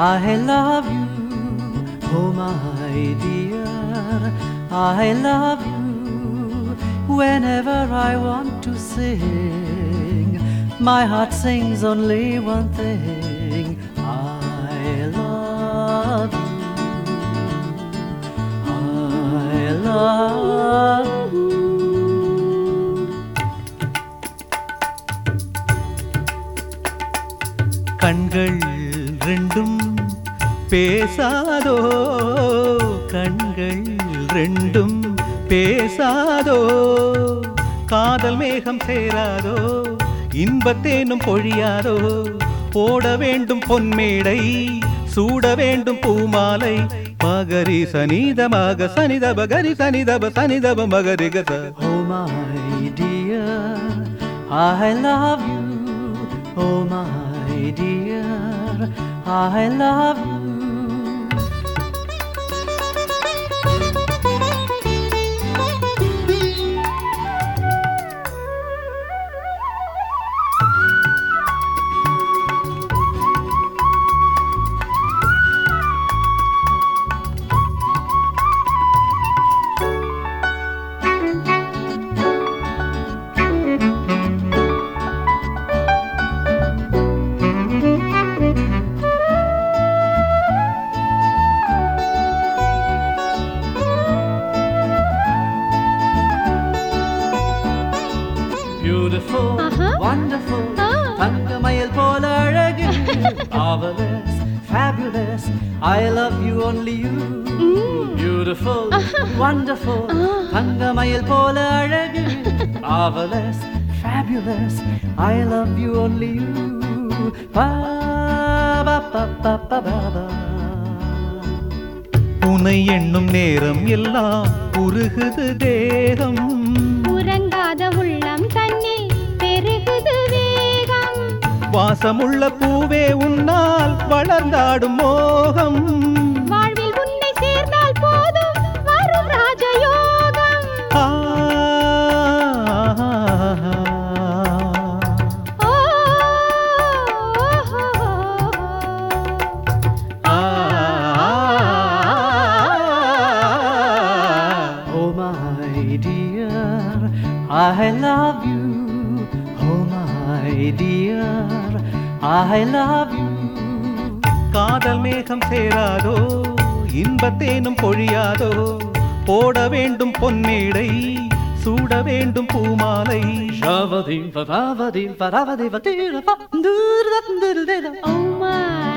I love you, oh my dear. I love you whenever I want to sing. My heart sings only one thing I love you. I love you. கண்கள் ரெண்டும் பேசாதோ கண்கள் ரெண்டும் பேசாதோ காதல் மேகம் சேராதோ இன்பத்தேனும் பொழியாதோ போட வேண்டும் பொன்மேடை சூட வேண்டும் பூமாலை மகரி சனிதமாக சனிதப கரி சனிதப சனிதப மகரி கத Oh my dear, I love you. Oh my dear, I love you. Beautiful, Uh-huh. wonderful, Ah. தங்கமயில் போல அழகு marvelous, fabulous, I love you only you. Beautiful, wonderful, தங்கமயில் போல அழகு marvelous, fabulous, I love you only you. Ba ba ba ba ba ba ba. உனை எண்ணும் நேரம் எல்லாம் உருகுது தேகம் உறங்காத உள்ளம் தன்னில் பெருகுது வேகம் வாசமுள்ள பூவே உன்னால் வளர்ந்தாடும் மோகம் வாழ்வில் உன்னை சேர்ந்தால் போதும் வரும் ராஜயோகம் ஆ, ஓ, ஆ, Oh my dear, I love you. Oh my dear, I love you. காதல் மேகம் சேராதோ இன்பத்தேனும் பொழியாதோ போட வேண்டும் பொன்மேடை சூட வேண்டும் பூமாலை ஷவதி பராவதி பராவதி Oh my